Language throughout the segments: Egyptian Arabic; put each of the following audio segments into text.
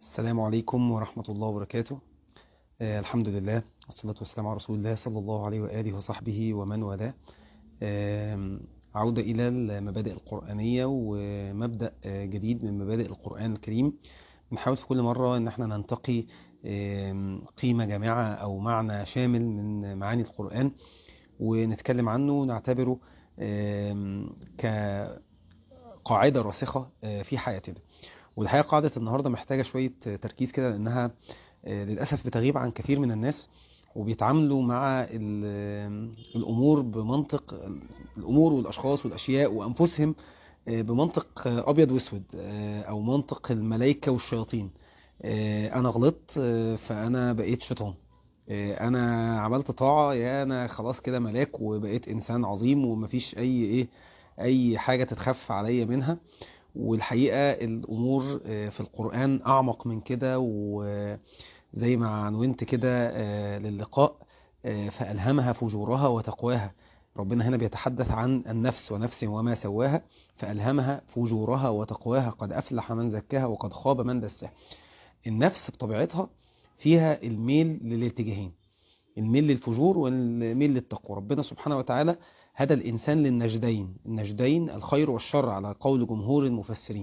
السلام عليكم ورحمة الله وبركاته آه الحمد لله والصلاة والسلام على رسول الله صلى الله عليه وآله وصحبه ومن والاه آه عودة إلى المبادئ القرآنية ومبدأ آه جديد من مبادئ القرآن الكريم بنحاول في كل مرة إن احنا ننتقي آه قيمة جامعة أو معنى شامل من معاني القرآن ونتكلم عنه ونعتبره آه كقاعدة راسخة آه في حياتنا والحقيقة قاعدة النهاردة محتاجة شوية تركيز كده لأنها للأسف بتغيب عن كثير من الناس وبيتعاملوا مع الأمور بمنطق الأمور والأشخاص والأشياء وأنفسهم بمنطق أبيض وأسود أو منطق الملائكة والشياطين أنا غلطت فأنا بقيت شيطان أنا عملت طاعة يا أنا خلاص كده ملاك وبقيت إنسان عظيم ومفيش أي إيه أي حاجة تتخف عليا منها والحقيقة الأمور في القرآن أعمق من كده وزي ما عنونت كده للقاء فألهمها فجورها وتقواها ربنا هنا بيتحدث عن النفس ونفس وما سواها فألهمها فجورها وتقواها قد أفلح من زكاها وقد خاب من دساها النفس بطبيعتها فيها الميل للاتجاهين الميل للفجور والميل للتقوى ربنا سبحانه وتعالى هدى الإنسان للنجدين النجدين الخير والشر على قول جمهور المفسرين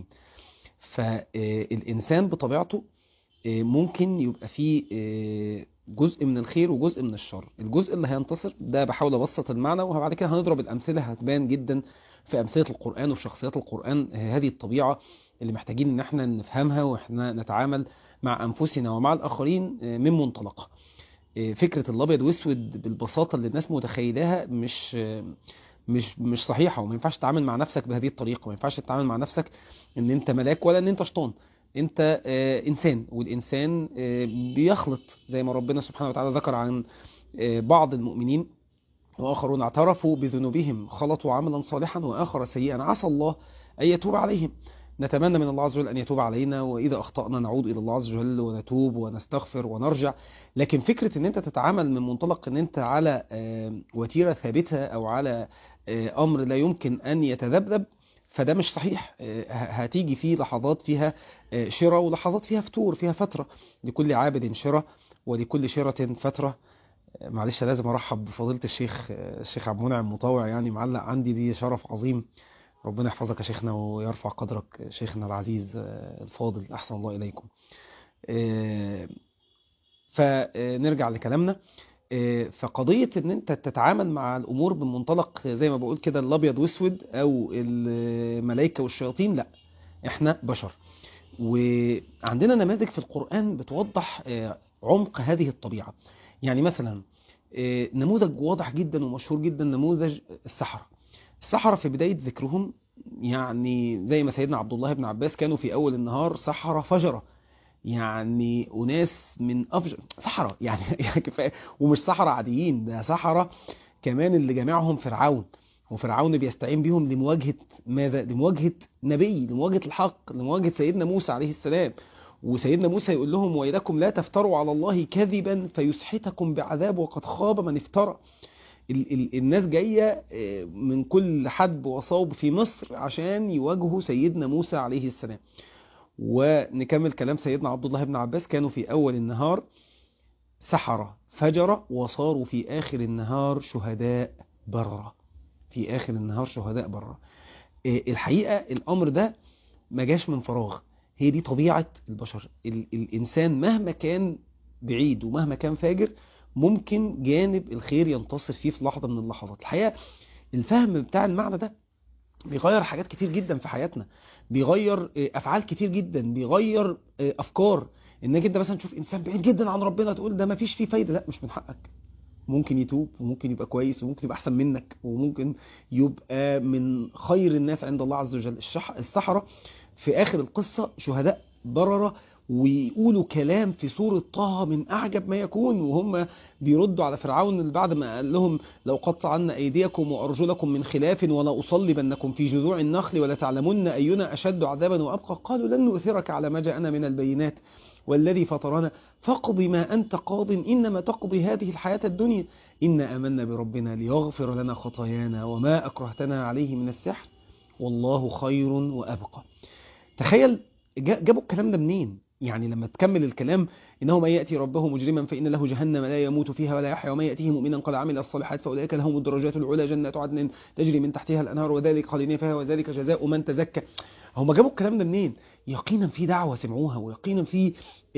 فالإنسان بطبيعته ممكن يبقى فيه جزء من الخير وجزء من الشر الجزء اللي هينتصر ده بحاول أبسط المعنى وبعد كده هنضرب الأمثلة هتبان جدا في أمثلة القرآن وفي شخصيات القرآن هذه الطبيعة اللي محتاجين ان احنا نفهمها واحنا نتعامل مع أنفسنا ومع الآخرين من منطلقها فكرة الابيض واسود بالبساطة اللي الناس متخيلاها مش مش مش صحيحة وما ينفعش تتعامل مع نفسك بهذه الطريقة ما ينفعش تتعامل مع نفسك ان انت ملاك ولا ان انت شيطان انت انسان والانسان بيخلط زي ما ربنا سبحانه وتعالى ذكر عن بعض المؤمنين واخرون اعترفوا بذنوبهم خلطوا عملا صالحا واخر سيئا عسى الله ان يتوب عليهم نتمنى من الله عز وجل أن يتوب علينا وإذا أخطأنا نعود إلى الله عز وجل ونتوب ونستغفر ونرجع لكن فكرة أن أنت تتعامل من منطلق أن أنت على وتيرة ثابتة أو على أمر لا يمكن أن يتذبذب فده مش صحيح هتيجي فيه لحظات فيها شرة ولحظات فيها فتور فيها فترة لكل عابد شرة ولكل شرة فترة معلش لازم أرحب بفضيلة الشيخ الشيخ عبد المنعم مطوع يعني معلق عندي دي شرف عظيم ربنا يحفظك يا شيخنا ويرفع قدرك شيخنا العزيز الفاضل أحسن الله إليكم فنرجع لكلامنا فقضية ان انت تتعامل مع الامور بمنطلق زي ما بقول كده الابيض واسود او الملائكة والشياطين لا احنا بشر وعندنا نماذج في القرآن بتوضح عمق هذه الطبيعة يعني مثلا نموذج واضح جدا ومشهور جدا نموذج السحرة السحرة في بداية ذكرهم يعني زي ما سيدنا عبد الله بن عباس كانوا في أول النهار سحرة فجرة يعني أناس من أفجر سحرة يعني, يعني كفاية ومش سحرة عاديين ده سحرة كمان اللي جمعهم فرعون وفرعون بيستعين بيهم لمواجهة ماذا؟ لمواجهة نبي لمواجهة الحق لمواجهة سيدنا موسى عليه السلام وسيدنا موسى يقول لهم ويلكم لا تفتروا على الله كذبا فيسحتكم بعذاب وقد خاب من افترى ال ال الناس جاية من كل حدب وصوب في مصر عشان يواجهوا سيدنا موسى عليه السلام ونكمل كلام سيدنا عبد الله بن عباس كانوا في أول النهار سحرة فجرة وصاروا في آخر النهار شهداء بررة في آخر النهار شهداء بررة الحقيقة الأمر ده ما جاش من فراغ هي دي طبيعة البشر ال الإنسان مهما كان بعيد ومهما كان فاجر ممكن جانب الخير ينتصر فيه في لحظة من اللحظات الحقيقة الفهم بتاع المعنى ده بيغير حاجات كتير جدا في حياتنا بيغير أفعال كتير جدا بيغير أفكار إنك أنت مثلا تشوف إنسان بعيد جدا عن ربنا تقول ده ما فيش فيه فايدة لا مش من حقك ممكن يتوب وممكن يبقى كويس وممكن يبقى أحسن منك وممكن يبقى من خير الناس عند الله عز وجل السحرة في آخر القصة شهداء بررة ويقولوا كلام في سورة طه من أعجب ما يكون وهم بيردوا على فرعون بعد ما قال لهم لو قطع عنا أيديكم وأرجلكم من خلاف ولا أصلبنكم في جذوع النخل ولا تعلمن أينا أشد عذابا وأبقى قالوا لن نؤثرك على ما جاءنا من البينات والذي فطرنا فاقض ما أنت قاض إنما تقضي هذه الحياة الدنيا إنا أمنا بربنا ليغفر لنا خطايانا وما أكرهتنا عليه من السحر والله خير وأبقى تخيل جابوا الكلام ده منين يعني لما تكمل الكلام إنه من يأتي ربه مجرما فإن له جهنم لا يموت فيها ولا يحيا ومن يأتيه مؤمنا قد عمل الصالحات فأولئك لهم الدرجات العلى جنات عدن تجري من تحتها الأنهار وذلك خالدين فيها وذلك جزاء من تزكى هم جابوا الكلام ده منين يقينا في دعوة سمعوها ويقينا في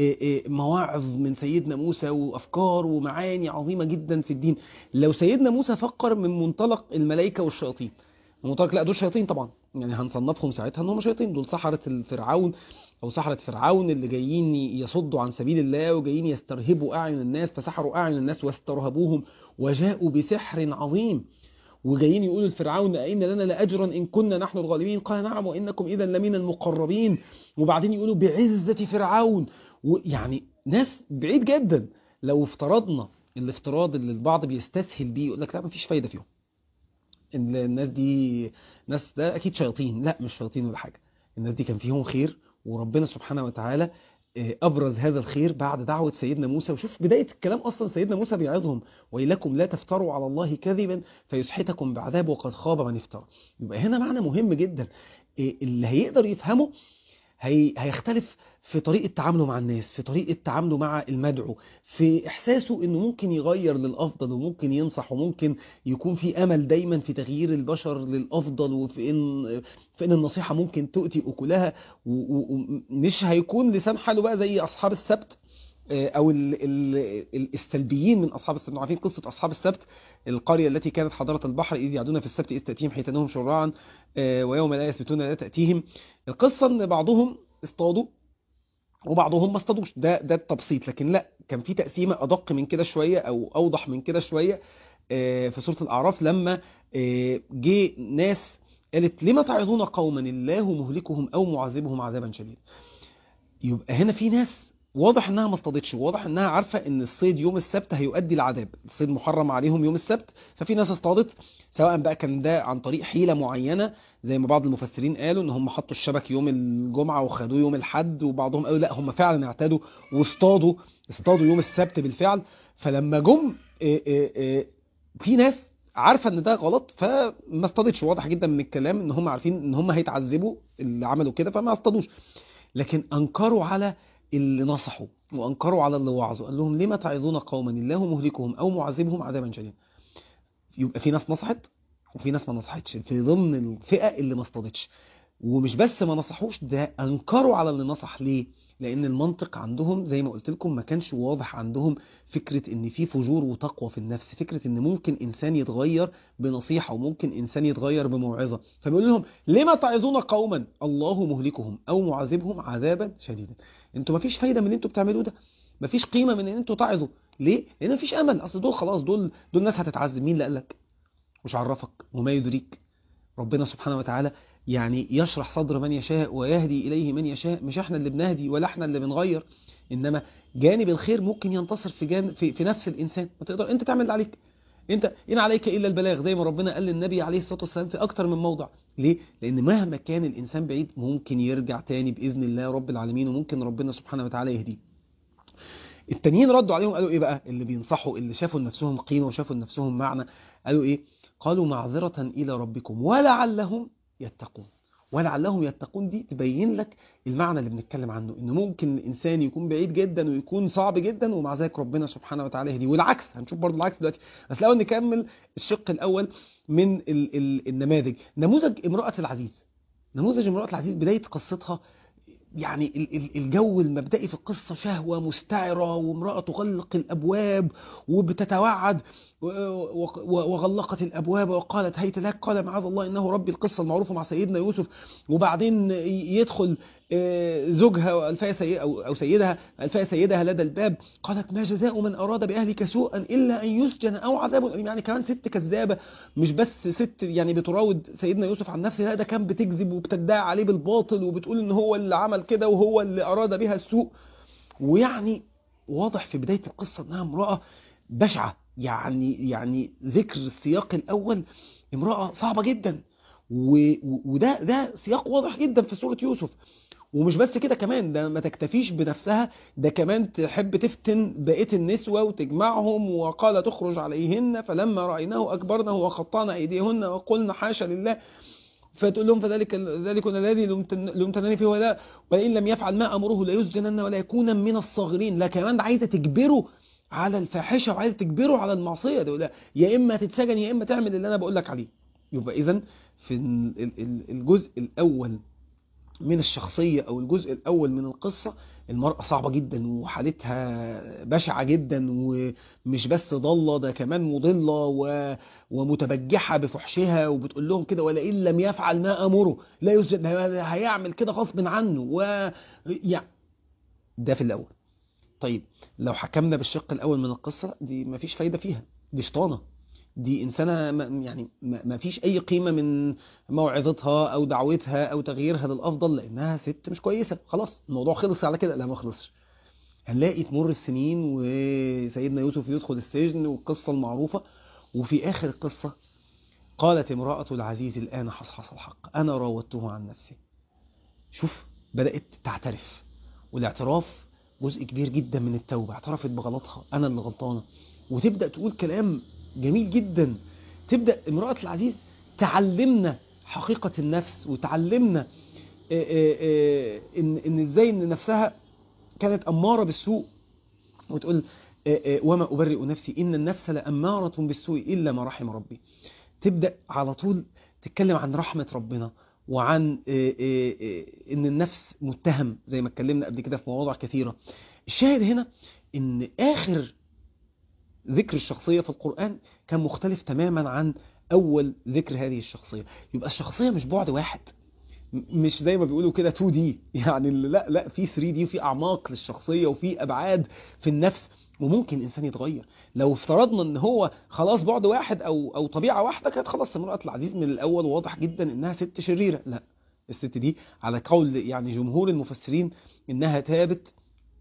مواعظ من سيدنا موسى وأفكار ومعاني عظيمة جدا في الدين لو سيدنا موسى فكر من منطلق الملائكة والشياطين من منطلق لا دول شياطين طبعا يعني هنصنفهم ساعتها ان هم شياطين دول سحرة الفرعون او سحرة فرعون اللي جايين يصدوا عن سبيل الله وجايين يسترهبوا اعين الناس فسحروا اعين الناس واسترهبوهم وجاءوا بسحر عظيم وجايين يقولوا لفرعون أئن لنا لأجرا إن كنا نحن الغالبين قال نعم وإنكم إذا لمن المقربين وبعدين يقولوا بعزة فرعون يعني ناس بعيد جدا لو افترضنا الافتراض اللي البعض بيستسهل بيه يقول لك لا مفيش فايدة فيهم الناس دي ناس ده أكيد شياطين لا مش شياطين ولا حاجة الناس دي كان فيهم خير وربنا سبحانه وتعالى أبرز هذا الخير بعد دعوة سيدنا موسى وشوف بداية الكلام أصلا سيدنا موسى بيعظهم ويلكم لا تفتروا على الله كذبا فيسحتكم بعذاب وقد خاب من افترى يبقى هنا معنى مهم جدا اللي هيقدر يفهمه هي هيختلف في طريقة تعامله مع الناس في طريقة تعامله مع المدعو في إحساسه أنه ممكن يغير للأفضل وممكن ينصح وممكن يكون في أمل دايما في تغيير البشر للأفضل وفي إن, في إن النصيحة ممكن تؤتي أكلها ومش هيكون لسان حاله بقى زي أصحاب السبت أو ال ال السلبيين من أصحاب السبت عارفين قصة أصحاب السبت القرية التي كانت حضارة البحر إذ يعدون في السبت إذ تأتيهم حيتانهم شرعا ويوم لا يثبتون لا تأتيهم القصة أن بعضهم اصطادوا وبعضهم ما اصطادوش ده ده التبسيط لكن لا كان في تقسيمه ادق من كده شويه او اوضح من كده شويه في سوره الاعراف لما جه ناس قالت لما تعظون قوما الله مهلكهم او معذبهم عذابا شديدا يبقى هنا في ناس واضح انها ما اصطادتش واضح انها عارفه ان الصيد يوم السبت هيؤدي العذاب الصيد محرم عليهم يوم السبت ففي ناس اصطادت سواء بقى كان ده عن طريق حيله معينه زي ما بعض المفسرين قالوا ان هم حطوا الشبك يوم الجمعه وخدوه يوم الحد وبعضهم قالوا لا هم فعلا اعتادوا واصطادوا اصطادوا يوم السبت بالفعل فلما جم في ناس عارفه ان ده غلط فما اصطادتش واضح جدا من الكلام ان هم عارفين ان هم هيتعذبوا اللي عملوا كده فما اصطادوش لكن انكروا على اللي نصحوا وانكروا على اللي وعظوا قال لهم لما تعظون قوما الله مهلكهم او معذبهم عذابا شديدا يبقى في ناس نصحت وفي ناس ما نصحتش في ضمن الفئه اللي ما اصطادتش ومش بس ما نصحوش ده انكروا على اللي نصح ليه لان المنطق عندهم زي ما قلت لكم ما كانش واضح عندهم فكره ان في فجور وتقوى في النفس فكره ان ممكن انسان يتغير بنصيحه وممكن انسان يتغير بموعظه فبيقول لهم لما تعظون قوما الله مهلكهم او معذبهم عذابا شديدا انتوا ما فيش فايده من اللي انتوا بتعملوه ده ما فيش قيمه من ان انتوا تعظوا ليه لان ما فيش امل اصل دول خلاص دول دول ناس هتتعذب مين اللي قال لك مش عرفك وما يدريك ربنا سبحانه وتعالى يعني يشرح صدر من يشاء ويهدي إليه من يشاء مش احنا اللي بنهدي ولا احنا اللي بنغير إنما جانب الخير ممكن ينتصر في, جانب في, في نفس الإنسان ما تقدر أنت تعمل اللي عليك انت إن عليك إلا البلاغ زي ما ربنا قال للنبي عليه الصلاة والسلام في أكتر من موضع ليه؟ لأن مهما كان الإنسان بعيد ممكن يرجع تاني بإذن الله رب العالمين وممكن ربنا سبحانه وتعالى يهديه التانيين ردوا عليهم قالوا ايه بقى اللي بينصحوا اللي شافوا لنفسهم قيمة وشافوا لنفسهم معنى قالوا ايه قالوا معذرة إلى ربكم ولعلهم يتقون ولعلهم يتقون دي تبين لك المعنى اللي بنتكلم عنه ان ممكن الانسان يكون بعيد جدا ويكون صعب جدا ومع ذلك ربنا سبحانه وتعالى يهديه والعكس هنشوف برضه العكس دلوقتي بس الاول نكمل الشق الاول من ال ال النماذج نموذج امرأة العزيز نموذج امرأة العزيز بداية قصتها يعني الجو المبدئي في القصة شهوة مستعرة وامرأة تغلق الأبواب وبتتوعد وغلقت الأبواب وقالت هيت لك قال معاذ الله إنه ربي القصة المعروفة مع سيدنا يوسف وبعدين يدخل زوجها ألفاء سيد أو سيدها ألفاء سيدها لدى الباب قالت ما جزاء من أراد بأهلك سوءا إلا أن يسجن أو عذاب أليم يعني كمان ست كذابة مش بس ست يعني بتراود سيدنا يوسف عن نفسه لا ده كان بتكذب وبتدعي عليه بالباطل وبتقول إن هو اللي عمل كده وهو اللي أراد بها السوء ويعني واضح في بداية القصة إنها امرأة بشعة يعني يعني ذكر السياق الأول امرأة صعبة جدا وده ده سياق واضح جدا في سورة يوسف ومش بس كده كمان ده ما تكتفيش بنفسها ده كمان تحب تفتن بقية النسوة وتجمعهم وقال تخرج عليهن فلما رأيناه أكبرنه وقطعنا أيديهن وقلنا حاشا لله فتقول لهم فذلك ذلك الذي لمتن- لمتنني فيه ولا ولئن لم يفعل ما امره لا يسجنن ولا يكون من الصاغرين لا كمان عايزه تجبره على الفاحشه وعايزه تجبره على المعصيه ده لا يا اما تتسجن يا اما تعمل اللي انا بقول لك عليه يبقى اذا في ال- ال- ال- الجزء الاول من الشخصية أو الجزء الأول من القصة المرأة صعبة جدا وحالتها بشعة جدا ومش بس ضالة ده كمان مضلة و... ومتبجحة بفحشها وبتقول لهم كده ولئن لم يفعل ما أمره لا يسجد ده هيعمل كده غصب عنه و يعني ده في الأول طيب لو حكمنا بالشق الأول من القصة دي مفيش فايدة فيها دي شطانة دي إنسانة ما- يعني ما ما فيش أي قيمة من موعظتها أو دعوتها أو تغييرها للأفضل لأنها ست مش كويسة خلاص الموضوع خلص على كده لا ما خلصش هنلاقي تمر السنين وسيدنا يوسف يدخل السجن والقصة المعروفة وفي آخر القصة قالت امرأة العزيز الآن حصحص الحق أنا راودته عن نفسي شوف بدأت تعترف والاعتراف جزء كبير جدا من التوبة اعترفت بغلطها أنا اللي غلطانة وتبدأ تقول كلام جميل جدا تبدأ امرأة العزيز تعلمنا حقيقة النفس وتعلمنا آه، آه، آه، ان ان ازاي ان نفسها كانت أمارة بالسوء وتقول آه، آه، وما أبرئ نفسي إن النفس لأمارة بالسوء إلا ما رحم ربي تبدأ على طول تتكلم عن رحمة ربنا وعن آه، آه، آه، إن النفس متهم زي ما اتكلمنا قبل كده في مواضع كثيرة الشاهد هنا إن آخر ذكر الشخصية في القرآن كان مختلف تماما عن أول ذكر هذه الشخصية يبقى الشخصية مش بعد واحد م- مش زي ما بيقولوا كده 2 دي يعني لا لا في 3 دي وفي اعماق للشخصيه وفي ابعاد في النفس وممكن الانسان يتغير لو افترضنا ان هو خلاص بعد واحد او او طبيعه واحده كانت خلاص امراه العزيز من الاول واضح جدا انها ست شريره لا الست دي على قول يعني جمهور المفسرين انها تابت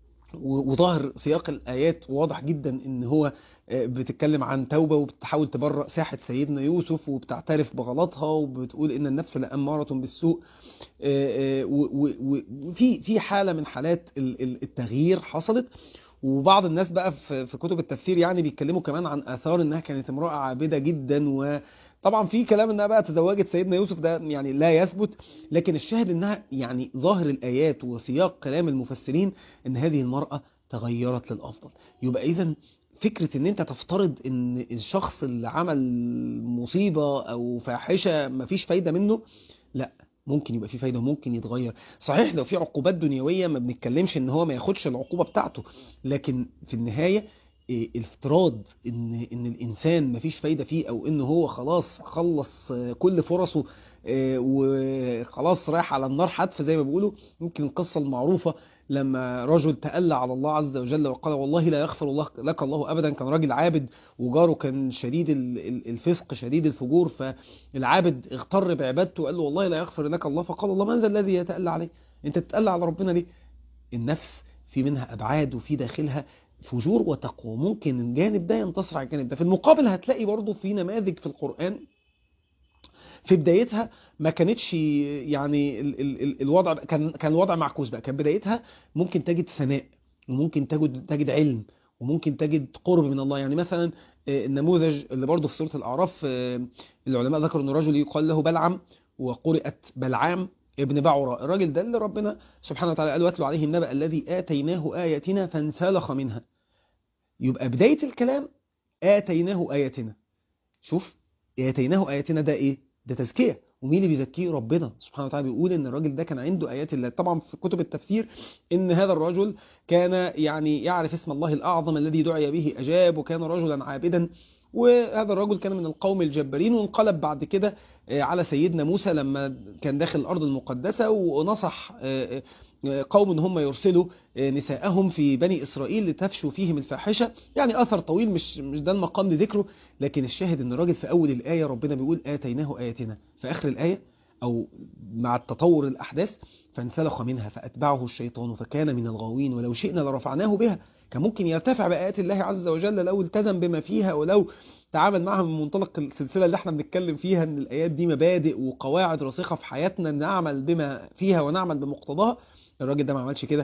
و- وظاهر سياق الآيات واضح جدا إن هو آه، بتتكلم عن توبة وبتحاول تبرأ ساحة سيدنا يوسف وبتعترف بغلطها وبتقول إن النفس لأمارة بالسوء آه، آه، و- و- و- وفي في حالة من حالات ال- ال- التغيير حصلت وبعض الناس بقى في في كتب التفسير يعني بيتكلموا كمان عن آثار إنها كانت امرأة عابدة جدا وطبعا في كلام إنها بقى تزوجت سيدنا يوسف ده يعني لا يثبت لكن الشاهد إنها يعني ظاهر الآيات وسياق كلام المفسرين ان هذه المرأة تغيرت للأفضل يبقى إذا فكرة ان انت تفترض ان الشخص اللي عمل مصيبة او فاحشة مفيش فايدة منه لا ممكن يبقى في فايدة وممكن يتغير صحيح لو في عقوبات دنيوية ما بنتكلمش ان هو ما ياخدش العقوبة بتاعته لكن في النهاية إيه، الافتراض ان ان الانسان مفيش فايدة فيه او ان هو خلاص خلص آه، كل فرصه آه، وخلاص رايح على النار حتف زي ما بيقولوا يمكن القصة المعروفة لما رجل تألى على الله عز وجل وقال والله لا يغفر الله لك الله أبدا كان راجل عابد وجاره كان شديد ال- ال- الفسق شديد الفجور فالعابد اغتر بعبادته وقال له والله لا يغفر لك الله فقال الله من ذا الذي يتألى عليه انت تتألى على ربنا ليه النفس في منها أبعاد وفي داخلها فجور وتقوى ممكن الجانب ده ينتصر على الجانب ده في المقابل هتلاقي برضه في نماذج في القرآن في بدايتها ما كانتش يعني ال ال ال الوضع كان كان الوضع معكوس بقى كان بدايتها ممكن تجد ثناء وممكن تجد تجد علم وممكن تجد قرب من الله يعني مثلا آه، النموذج اللي برضه في سورة الأعراف آه، العلماء ذكروا ان رجل يقال له بلعم وقرئت بلعام ابن بعوراء الراجل ده اللي ربنا سبحانه وتعالى قال واتلو عليه النبأ الذي آتيناه آياتنا فانسلخ منها يبقى بداية الكلام آتيناه آياتنا شوف آتيناه آياتنا ده إيه؟ ده تزكية ومين اللي بيزكيه ربنا سبحانه وتعالى بيقول ان الراجل ده كان عنده ايات الله طبعا في كتب التفسير ان هذا الرجل كان يعني يعرف اسم الله الاعظم الذي دعي به اجاب وكان رجلا عابدا وهذا الرجل كان من القوم الجبارين وانقلب بعد كده آه، على سيدنا موسى لما كان داخل الارض المقدسه ونصح آه، آه، قوم ان هم يرسلوا آه، نساءهم في بني اسرائيل لتفشوا فيهم الفاحشه يعني اثر طويل مش مش ده المقام لذكره لكن الشاهد ان الراجل في اول الايه ربنا بيقول اتيناه اياتنا في اخر الايه او مع التطور الاحداث فانسلخ منها فاتبعه الشيطان فكان من الغاوين ولو شئنا لرفعناه بها كان ممكن يرتفع بايات الله عز وجل لو التزم بما فيها ولو تعامل معها من منطلق السلسله اللي احنا بنتكلم فيها ان الايات دي مبادئ وقواعد راسخه في حياتنا نعمل بما فيها ونعمل بمقتضاها الراجل ده ما عملش كده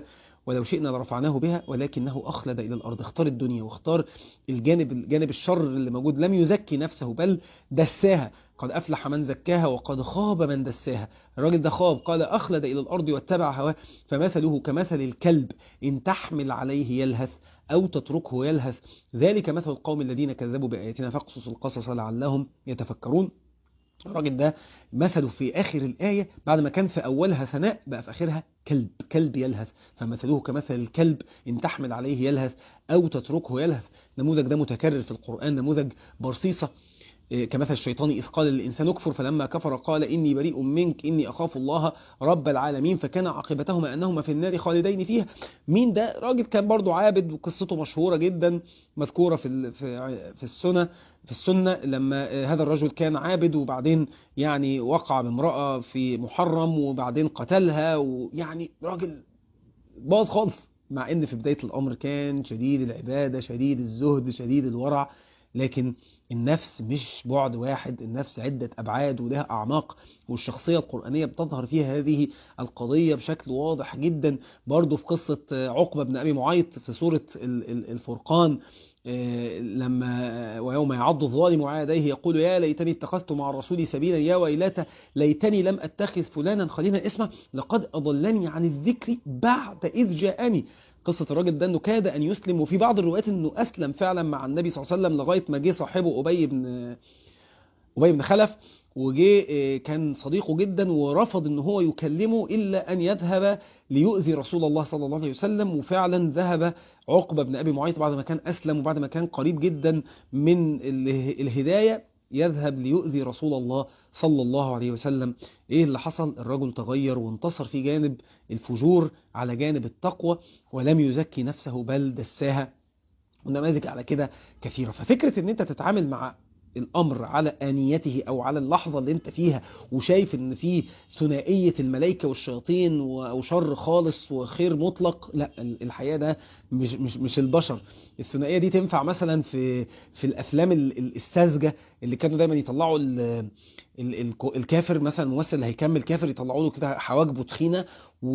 ولو شئنا لرفعناه بها ولكنه أخلد إلى الأرض اختار الدنيا واختار الجانب الجانب الشر اللي موجود لم يزكي نفسه بل دساها قد أفلح من زكاها وقد خاب من دساها الراجل ده خاب قال أخلد إلى الأرض واتبع هواه فمثله كمثل الكلب إن تحمل عليه يلهث أو تتركه يلهث ذلك مثل القوم الذين كذبوا بآياتنا فاقصص القصص لعلهم يتفكرون الراجل ده مثله في آخر الآية بعد ما كان في أولها ثناء بقى في آخرها كلب كلب يلهث فمثله كمثل الكلب إن تحمل عليه يلهث أو تتركه يلهث نموذج ده متكرر في القرآن نموذج برصيصة كمثل الشيطان إذ قال للإنسان اكفر فلما كفر قال إني بريء منك إني أخاف الله رب العالمين فكان عاقبتهما أنهما في النار خالدين فيها مين ده راجل كان برضو عابد وقصته مشهورة جدا مذكورة في في السنة في السنة لما هذا الرجل كان عابد وبعدين يعني وقع بامرأة في محرم وبعدين قتلها ويعني راجل باظ خالص مع ان في بداية الامر كان شديد العبادة شديد الزهد شديد الورع لكن النفس مش بعد واحد النفس عدة أبعاد ولها أعماق والشخصية القرآنية بتظهر فيها هذه القضية بشكل واضح جدا برضو في قصة عقبة بن أبي معيط في سورة الفرقان لما ويوم يعض الظالم على يديه يقول يا ليتني اتخذت مع الرسول سبيلا يا ويلتى ليتني لم اتخذ فلانا خليلا اسمه لقد اضلني عن الذكر بعد اذ جاءني قصة الراجل ده انه كاد ان يسلم وفي بعض الروايات انه اسلم فعلا مع النبي صلى الله عليه وسلم لغاية ما جه صاحبه ابي بن ابي بن خلف وجه كان صديقه جدا ورفض ان هو يكلمه الا ان يذهب ليؤذي رسول الله صلى الله عليه وسلم وفعلا ذهب عقبة بن ابي معيط بعد ما كان اسلم وبعد ما كان قريب جدا من الهداية يذهب ليؤذي رسول الله صلى الله عليه وسلم ايه اللي حصل الرجل تغير وانتصر في جانب الفجور على جانب التقوى ولم يزكي نفسه بل دساها ونماذج على كده كثيرة ففكرة ان انت تتعامل مع الامر على انيته او على اللحظه اللي انت فيها وشايف ان في ثنائيه الملائكه والشياطين او شر خالص وخير مطلق لا الحقيقه ده مش مش مش البشر الثنائيه دي تنفع مثلا في في الافلام الساذجه اللي كانوا دايما يطلعوا ال ال الكافر مثلا الممثل اللي هيكمل كافر يطلعوا له كده حواجبه تخينه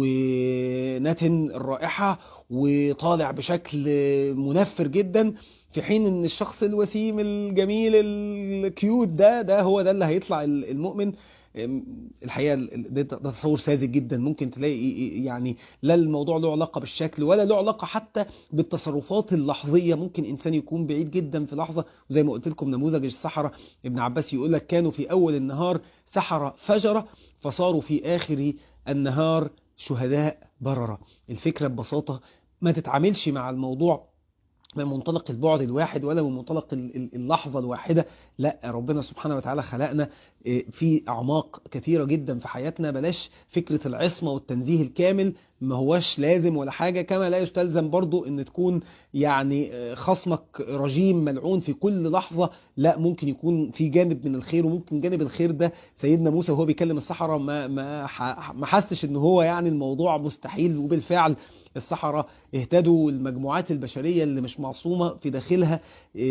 ونتن الرائحه وطالع بشكل منفر جدا في حين ان الشخص الوسيم الجميل الكيوت ده ده هو ده اللي هيطلع المؤمن الحقيقه ده تصور ساذج جدا ممكن تلاقي يعني لا الموضوع له علاقه بالشكل ولا له علاقه حتى بالتصرفات اللحظيه ممكن انسان يكون بعيد جدا في لحظه وزي ما قلت لكم نموذج السحره ابن عباس يقول لك كانوا في اول النهار سحره فجره فصاروا في اخر النهار شهداء برره الفكره ببساطه ما تتعاملش مع الموضوع من منطلق البعد الواحد ولا من منطلق اللحظة الواحدة لا ربنا سبحانه وتعالى خلقنا في أعماق كثيرة جدا في حياتنا بلاش فكرة العصمة والتنزيه الكامل ما هواش لازم ولا حاجة كما لا يستلزم برضو ان تكون يعني خصمك رجيم ملعون في كل لحظة لا ممكن يكون في جانب من الخير وممكن جانب الخير ده سيدنا موسى وهو بيكلم الصحراء ما ما ما حسش ان هو يعني الموضوع مستحيل وبالفعل السحرة اهتدوا والمجموعات البشرية اللي مش معصومة في داخلها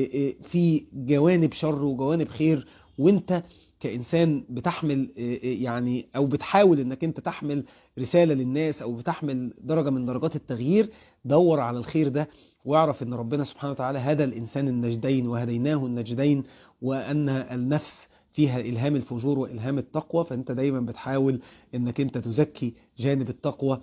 في جوانب شر وجوانب خير وانت كإنسان بتحمل يعني أو بتحاول أنك أنت تحمل رسالة للناس أو بتحمل درجة من درجات التغيير دور على الخير ده واعرف أن ربنا سبحانه وتعالى هدى الإنسان النجدين وهديناه النجدين وأن النفس فيها إلهام الفجور وإلهام التقوى فأنت دايما بتحاول أنك أنت تزكي جانب التقوى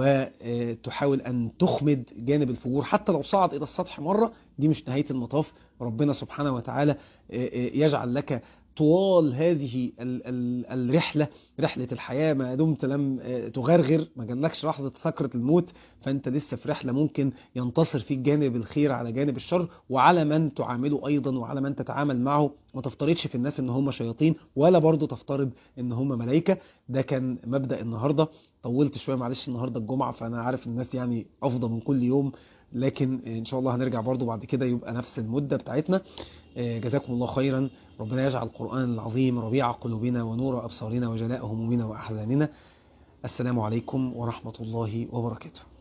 وتحاول أن تخمد جانب الفجور حتى لو صعد إلى السطح مرة دي مش نهاية المطاف ربنا سبحانه وتعالى يجعل لك طوال هذه الرحلة رحلة الحياة ما دمت لم تغرغر ما جالكش لحظة سكرة الموت فأنت لسه في رحلة ممكن ينتصر فيك جانب الخير على جانب الشر وعلى من تعامله أيضا وعلى من تتعامل معه ما تفترضش في الناس ان هم شياطين ولا برضو تفترض ان هم ملائكة ده كان مبدأ النهاردة طولت شوية معلش النهاردة الجمعة فأنا عارف الناس يعني أفضل من كل يوم لكن ان شاء الله هنرجع برضو بعد كده يبقى نفس المدة بتاعتنا جزاكم الله خيرا ربنا يجعل القرآن العظيم ربيع قلوبنا ونور أبصارنا وجلاء همومنا وأحزاننا السلام عليكم ورحمة الله وبركاته